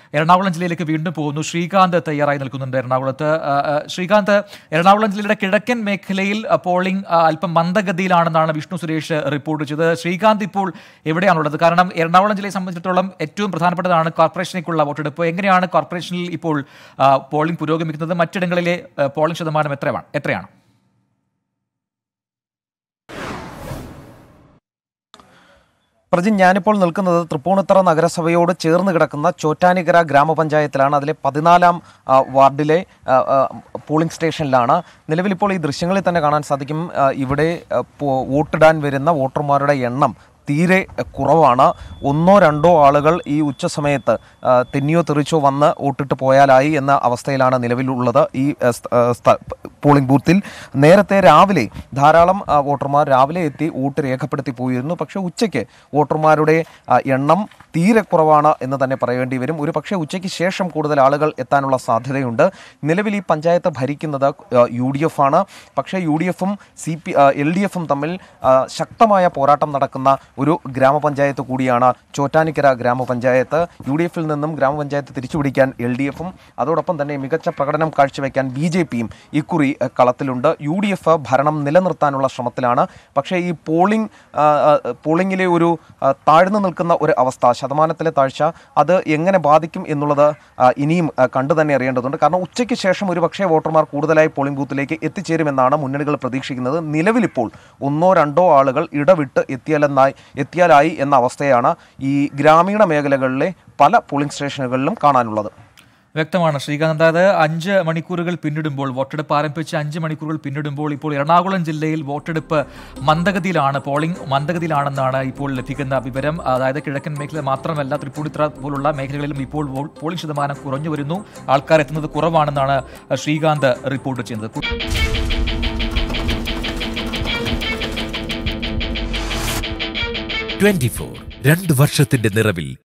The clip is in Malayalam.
എറണാകുളം ജില്ലയിലേക്ക് വീണ്ടും പോകുന്നു ശ്രീകാന്ത് തയ്യാറായി നിൽക്കുന്നുണ്ട് എറണാകുളത്ത് ആ, ആ, ശ്രീകാന്ത് എറണാകുളം ജില്ലയുടെ കിഴക്കൻ മേഖലയിൽ ആ, പോളിംഗ് ആ, അല്പം മന്ദഗതിയിലാണെന്നാണ് വിഷ്ണു സുരേഷ് റിപ്പോർട്ട് ചെയ്തത് ശ്രീകാന്ത് ഇപ്പോൾ എവിടെയാണുള്ളത് കാരണം എറണാകുളം ജില്ലയെ സംബന്ധിച്ചിടത്തോളം ഏറ്റവും പ്രധാനപ്പെട്ടതാണ് കോർപ്പറേഷനിലേക്കുള്ള വോട്ടെടുപ്പ് എങ്ങനെയാണ് കോർപ്പറേഷനിൽ ഇപ്പോൾ ആ, പോളിംഗ് പുരോഗമിക്കുന്നത് മറ്റിടങ്ങളിലെ ആ, പോളിംഗ് ശതമാനം എത്രയാണ് എത്രയാണ് പ്രജിൻ ഞാനിപ്പോൾ നിൽക്കുന്നത് തൃപ്പൂണിത്തറ നഗരസഭയോട് ചേർന്ന് കിടക്കുന്ന ചോറ്റാനിക്കര ഗ്രാമപഞ്ചായത്തിലാണ് അതിലെ പതിനാലാം ആ, വാർഡിലെ ആ, ആ, പോളിംഗ് സ്റ്റേഷനിലാണ് നിലവിൽ ഇപ്പോൾ ഈ ദൃശ്യങ്ങളിൽ തന്നെ കാണാൻ സാധിക്കും ആ, ഇവിടെ ആ, പോ- വോട്ടിടാൻ വരുന്ന വോട്ടർമാരുടെ എണ്ണം തീരെ കുറവാണ് ഒന്നോ രണ്ടോ ആളുകൾ ഈ ഉച്ച സമയത്ത് ആ, തെന്നിയോ തെറിച്ചോ വന്ന് വോട്ടിട്ട് പോയാലായി എന്ന അവസ്ഥയിലാണ് നിലവിലുള്ളത് ഈ ആ, സ്ഥ- ആ, സ്ഥ- പോളിംഗ് ബൂത്തിൽ നേരത്തെ രാവിലെ ധാരാളം ആ, വോട്ടർമാർ രാവിലെ എത്തി വോട്ട് രേഖപ്പെടുത്തി പോയിരുന്നു പക്ഷേ ഉച്ചയ്ക്ക് വോട്ടർമാരുടെ ആ, എണ്ണം തീരെ കുറവാണ് എന്ന് തന്നെ പറയേണ്ടി വരും ഒരു പക്ഷേ ഉച്ചയ്ക്ക് ശേഷം കൂടുതൽ ആളുകൾ എത്താനുള്ള സാധ്യതയുണ്ട് നിലവിൽ ഈ പഞ്ചായത്ത് ഭരിക്കുന്നത് യു ഡി എഫ് ആണ് പക്ഷേ യു ഡി എഫും സി പി എൽ ഡി എഫും തമ്മിൽ ആ, ശക്തമായ പോരാട്ടം നടക്കുന്ന ഒരു ഗ്രാമപഞ്ചായത്ത് കൂടിയാണ് ചോറ്റാനിക്കര ഗ്രാമപഞ്ചായത്ത് യു ഡി എഫിൽ നിന്നും ഗ്രാമപഞ്ചായത്ത് തിരിച്ചുപിടിക്കാൻ എൽ ഡി എഫും അതോടൊപ്പം തന്നെ മികച്ച പ്രകടനം കാഴ്ചവെക്കാൻ ബി ജെ പിയും ഇക്കുറി ആ, കളത്തിലുണ്ട് യു ഡി എഫ് ഭരണം നിലനിർത്താനുള്ള ശ്രമത്തിലാണ് പക്ഷേ ഈ പോളിംഗ് ആ, ആ, പോളിംഗിലെ ഒരു ആ, താഴ്ന്നു നിൽക്കുന്ന ഒരു അവസ്ഥ ശതമാനത്തിലെ താഴ്ച അത് എങ്ങനെ ബാധിക്കും എന്നുള്ളത് ആ, ഇനിയും ആ, കണ്ടു തന്നെ അറിയേണ്ടതുണ്ട് കാരണം ഉച്ചയ്ക്ക് ശേഷം ഒരു പക്ഷേ വോട്ടർമാർ കൂടുതലായി പോളിംഗ് ബൂത്തിലേക്ക് എത്തിച്ചേരുമെന്നാണ് മുന്നണികൾ പ്രതീക്ഷിക്കുന്നത് നിലവിലിപ്പോൾ ഒന്നോ രണ്ടോ ആളുകൾ ഇടവിട്ട് എത്തിയാലെന്നായി എത്തിയാലായി എന്ന അവസ്ഥയാണ് ഈ ഗ്രാമീണ മേഖലകളിലെ പല പോളിംഗ് സ്റ്റേഷനുകളിലും കാണാനുള്ളത് വ്യക്തമാണ് ശ്രീകാന്ത് അതായത് അഞ്ച് മണിക്കൂറുകൾ പിന്നിടുമ്പോൾ വോട്ടെടുപ്പ് ആരംഭിച്ച് അഞ്ച് മണിക്കൂറുകൾ പിന്നിടുമ്പോൾ ഇപ്പോൾ എറണാകുളം ജില്ലയിൽ വോട്ടെടുപ്പ് മന്ദഗതിയിലാണ് പോളിംഗ് മന്ദഗതിയിലാണെന്നാണ് ഇപ്പോൾ ലഭിക്കുന്ന വിവരം അതായത് കിഴക്കൻ മേഖല മാത്രമല്ല തൃപ്പൂണിത്തുറ പോലുള്ള മേഖലകളിലും ഇപ്പോൾ വോ- പോളിംഗ് ശതമാനം കുറഞ്ഞു വരുന്നു ആൾക്കാർ എത്തുന്നത് കുറവാണെന്നാണ് ശ്രീകാന്ത് റിപ്പോർട്ട് ചെയ്യുന്നത് 24 രണ്ട് വർഷത്തിന്റെ നിറവിൽ